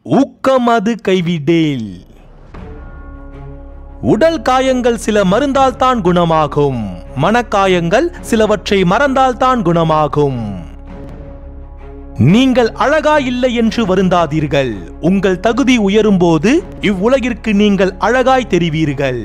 ஊக்கம் அது கைவிடேல் உடல் காயங்கள் சில மருந்தால் தான் குணமாகும் மனக்காயங்கள் சிலவற்றை மறந்தால் தான் குணமாகும் நீங்கள் அழகா இல்லை என்று வருந்தாதீர்கள் உங்கள் தகுதி உயரும் போது இவ்வுலகிற்கு நீங்கள் அழகாய் தெரிவீர்கள்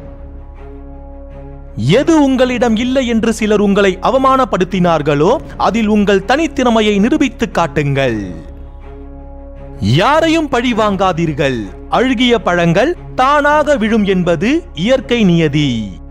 எது உங்களிடம் இல்லை என்று சிலர் உங்களை அவமானப்படுத்தினார்களோ அதில் உங்கள் தனித்திறமையை நிரூபித்து காட்டுங்கள் யாரையும் பழி வாங்காதீர்கள் அழுகிய பழங்கள் தானாக விழும் என்பது இயற்கை நியதி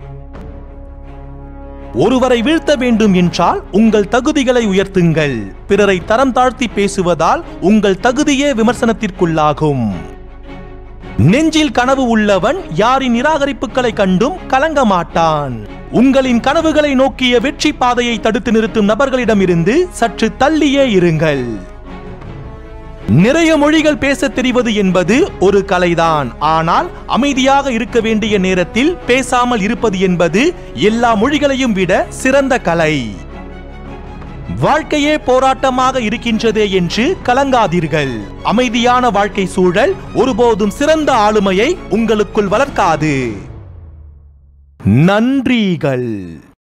ஒருவரை வீழ்த்த வேண்டும் என்றால் உங்கள் தகுதிகளை உயர்த்துங்கள் பிறரை தரம் தாழ்த்தி பேசுவதால் உங்கள் தகுதியே விமர்சனத்திற்குள்ளாகும் நெஞ்சில் கனவு உள்ளவன் யாரின் நிராகரிப்புகளை கண்டும் கலங்க மாட்டான் உங்களின் கனவுகளை நோக்கிய வெற்றி பாதையை தடுத்து நிறுத்தும் நபர்களிடமிருந்து சற்று தள்ளியே இருங்கள் நிறைய மொழிகள் பேசத் தெரிவது என்பது ஒரு கலைதான் ஆனால் அமைதியாக இருக்க வேண்டிய நேரத்தில் பேசாமல் இருப்பது என்பது எல்லா மொழிகளையும் விட சிறந்த கலை வாழ்க்கையே போராட்டமாக இருக்கின்றதே என்று கலங்காதீர்கள் அமைதியான வாழ்க்கை சூழல் ஒருபோதும் சிறந்த ஆளுமையை உங்களுக்குள் வளர்க்காது நன்றிகள்